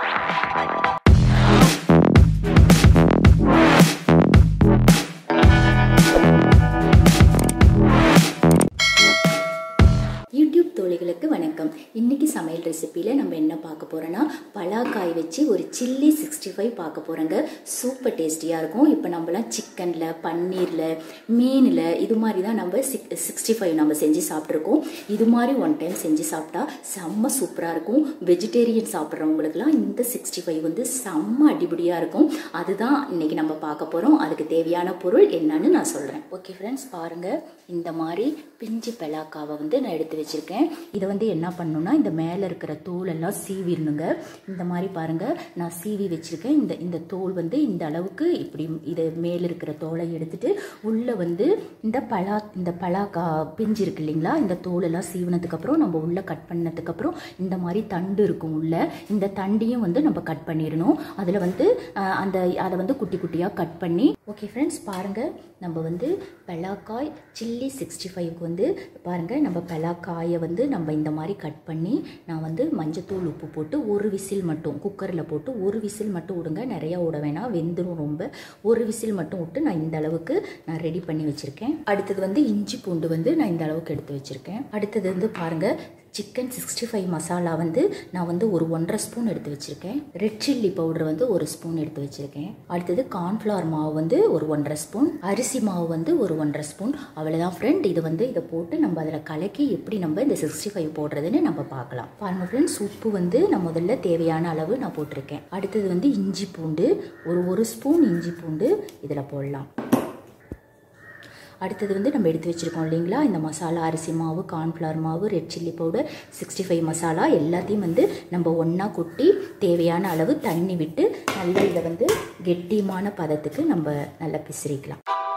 YouTube தோழிகளுக்கு வணக்கம் இன்னைக்கு சமையல் ரெசிப்பியில் நம்ம என்ன பார்க்க போறோம்னா பலாக்காய் வச்சு ஒரு சில்லி சிக்ஸ்டி ஃபைவ் பார்க்க போகிறோங்க சூப்பர் டேஸ்டியாக இருக்கும் இப்போ நம்மலாம் சிக்கனில் பன்னீரில் மீனில் இது மாதிரி தான் நம்ம சிக் சிக்ஸ்டி ஃபைவ் நம்ம செஞ்சு சாப்பிட்ருக்கோம் இது மாதிரி ஒன் டைம் செஞ்சு சாப்பிட்டா செம்ம சூப்பராக இருக்கும் வெஜிடேரியன் சாப்பிட்றவங்களுக்குலாம் இந்த சிக்ஸ்டி ஃபைவ் வந்து செம்ம அடிபடியாக இருக்கும் அதுதான் இன்னைக்கு நம்ம பார்க்க போகிறோம் அதுக்கு தேவையான பொருள் என்னன்னு நான் சொல்கிறேன் ஓகே ஃப்ரெண்ட்ஸ் பாருங்கள் இந்த மாதிரி பிஞ்சு பெலாக்காவை வந்து நான் எடுத்து வச்சுருக்கேன் இதை வந்து என்ன பண்ணணும்னா இந்த மேலே இருக்கிற தோல் எல்லாம் சீவிடணுங்க இந்த மாதிரி பாருங்கள் நான் சீவி வச்சுருக்கேன் இந்த இந்த தோல் வந்து இந்த அளவுக்கு இப்படி இது மேலே இருக்கிற தோலை எடுத்துட்டு உள்ளே வந்து இந்த பலா இந்த பலாக்கா பிஞ்சு இருக்கு இல்லைங்களா இந்த தோலெல்லாம் சீவினதுக்கப்புறம் நம்ம உள்ளே கட் பண்ணதுக்கப்புறம் இந்த மாதிரி தண்டு இருக்கும் உள்ள இந்த தண்டையும் வந்து நம்ம கட் பண்ணிடணும் அதில் வந்து அஹ், அந்த அதை வந்து குட்டி குட்டியாக கட் பண்ணி ஓகே ஃப்ரெண்ட்ஸ் பாருங்கள் நம்ம வந்து பெலாக்காய் சில்லி சிக்ஸ்டி ஃபைவ்க்கு வந்து பாருங்கள் நம்ம பெலாக்காயை வந்து நம்ம இந்த மாதிரி கட் பண்ணி நான் வந்து மஞ்சத்தூள் உப்பு போட்டு ஒரு விசில் மட்டும் குக்கரில் போட்டு ஒரு விசில் மட்டும் விடுங்க நிறையா விட வேணாம் வெந்துடும் ரொம்ப ஒரு விசில் மட்டும் விட்டு நான் இந்த அளவுக்கு நான் ரெடி பண்ணி வச்சுருக்கேன் அடுத்தது வந்து இஞ்சி பூண்டு வந்து நான் இந்த அளவுக்கு எடுத்து வச்சுருக்கேன் அடுத்தது வந்து பாருங்கள் சிக்கன் சிக்ஸ்டி ஃபைவ் மசாலா வந்து நான் வந்து ஒரு ஒன்றரை ஸ்பூன் எடுத்து வச்சுருக்கேன் ரெட் சில்லி பவுடர் வந்து ஒரு ஸ்பூன் எடுத்து வச்சுருக்கேன் அடுத்தது கார்ன்ஃப்ளவர் மாவு வந்து ஒரு ஒன்றரை ஸ்பூன் அரிசி மாவு வந்து ஒரு ஒன்றரை ஸ்பூன் அவ்வளோதான் ஃப்ரெண்ட் இது வந்து இதை போட்டு நம்ம அதில் கலக்கி எப்படி நம்ம இந்த சிக்ஸ்டி ஃபைவ் போடுறதுன்னு நம்ம பார்க்கலாம் பாருங்க ஃப்ரெண்ட்ஸ் உப்பு வந்து நான் முதல்ல தேவையான அளவு நான் போட்டிருக்கேன் அடுத்தது வந்து இஞ்சி பூண்டு ஒரு ஒரு ஸ்பூன் இஞ்சி பூண்டு இதில் போடலாம் அடுத்தது வந்து நம்ம எடுத்து வச்சுருக்கோம் இல்லைங்களா இந்த மசாலா அரிசி மாவு கார்ன்ஃப்ளவர் மாவு red chilli powder sixty five masala எல்லாத்தையும் வந்து நம்ம ஒன்றா கொட்டி தேவையான அளவு தண்ணி விட்டு நல்லா இதை வந்து கெட்டியமான பதத்துக்கு நம்ம நல்லா பிசிறிக்கலாம்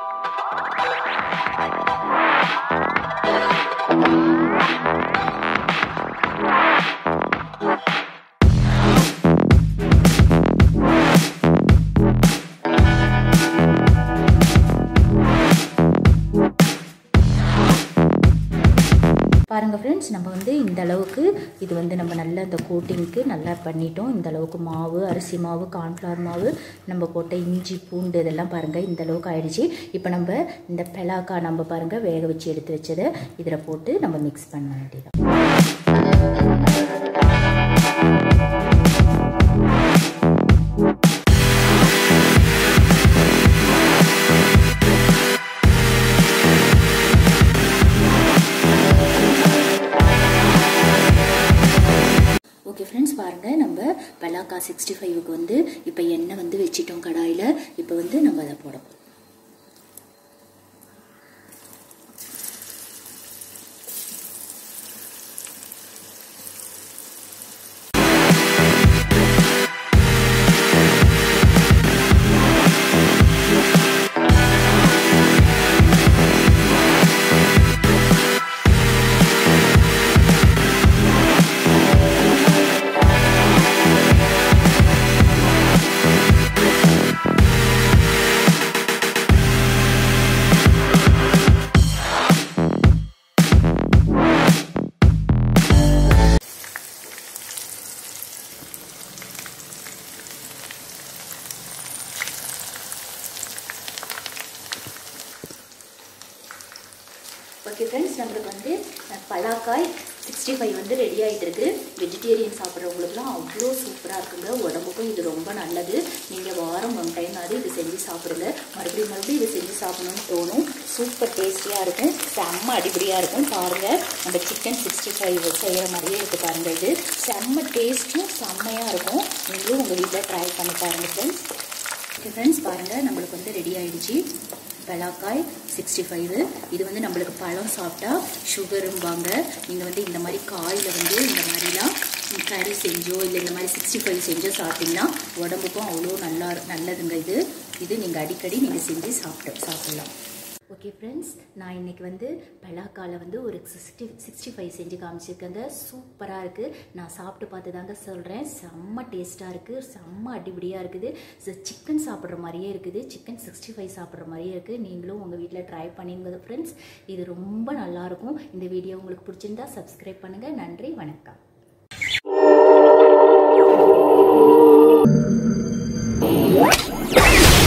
பாருங்கள் ஃப்ரெண்ட்ஸ் நம்ம வந்து இந்த அளவுக்கு இது வந்து நம்ம நல்ல இந்த கோட்டிங்க்கு நல்லா பண்ணிட்டோம் இந்த அளவுக்கு மாவு அரிசி மாவு கார்ன்ஃப்ளவர் மாவு நம்ம போட்ட இஞ்சி பூண்டு இதெல்லாம் பாருங்கள் இந்த அளவுக்கு ஆயிடுச்சு இப்போ நம்ம இந்த பெலாக்கா நம்ம பாருங்கள் வேக வச்சு எடுத்து வச்சதை இதில் போட்டு நம்ம மிக்ஸ் பண்ண வேண்டியதான் ஓகே ஃப்ரெண்ட்ஸ் பாருங்கள் நம்ம பலாக்கா சிக்ஸ்டி ஃபைவுக்கு வந்து இப்போ எண்ணெய் வந்து வச்சிட்டோம் கடாயில் இப்போ வந்து நம்ம அதை போட போகிறோம் ஓகே ஃப்ரெண்ட்ஸ் நம்மளுக்கு வந்து அஹ், பலாக்காய் சிக்ஸ்டி ஃபைவ் வந்து ரெடி ஆகிட்டு இருக்கு வெஜிடேரியன் சாப்பிட்றவங்களுக்குலாம் அவ்வளோ சூப்பராக இருக்குங்க உடம்புக்கும் இது ரொம்ப நல்லது நீங்கள் வாரம் ஒன் டைம் அது இது செஞ்சு சாப்பிடுங்க மறுபடியும் மறுபடியும் இது செஞ்சு சாப்பிடணும்னு தோணும் சூப்பர் டேஸ்டியாக இருக்கும் செம்ம அடிப்படியாக இருக்கும் பாருங்கள் நம்ம சிக்கன் சிக்ஸ்டி ஃபைவ் செய்கிற மாதிரியே இருக்குது பாருங்கள் இது செம்ம டேஸ்ட்டும் செம்மையாக இருக்கும் நீங்களும் உங்கள் வீட்டில் ட்ரை பண்ணி பாருங்கள் ஃப்ரெண்ட்ஸ் ஓகே ஃப்ரெண்ட்ஸ் பாருங்கள் நம்மளுக்கு வந்து ரெடி ஆயிடுச்சு பலாக்காய் சிக்ஸ்டி ஃபைவ் இது வந்து நம்மளுக்கு பழம் சாப்பிட்டா சுகரும்பாங்க நீங்கள் வந்து இந்த மாதிரி காயில் வந்து இந்த மாதிரிலாம் கறி செஞ்சோ இல்லை இந்த மாதிரி சிக்ஸ்டி ஃபைவ் செஞ்சோ சாப்பிட்டீங்கன்னா உடம்புக்கும் அவ்வளோ நல்லா நல்லதுங்க இது இது நீங்கள் அடிக்கடி நீங்கள் செஞ்சு சாப்பிட்டு சாப்பிட்லாம் ஓகே ஃப்ரெண்ட்ஸ் நான் இன்னைக்கு வந்து பலாக்கால வந்து ஒரு சிக்ஸ்டி சிக்ஸ்டி ஃபைவ் செஞ்சு காமிச்சிருக்கேங்க சூப்பராக இருக்குது நான் சாப்பிட்டு பார்த்து தாங்க சொல்கிறேன் செம்ம டேஸ்ட்டாக இருக்குது செம்ம அடிபடியாக இருக்குது சிக்கன் சாப்பிட்ற மாதிரியே இருக்குது சிக்கன் சிக்ஸ்டி ஃபைவ் சாப்பிட்ற மாதிரியே இருக்குது நீங்களும் உங்கள் வீட்டில் ட்ரை பண்ணிங்க ஃப்ரெண்ட்ஸ் இது ரொம்ப நல்லாயிருக்கும் இந்த வீடியோ உங்களுக்கு பிடிச்சிருந்தா சப்ஸ்கிரைப் பண்ணுங்கள் நன்றி வணக்கம்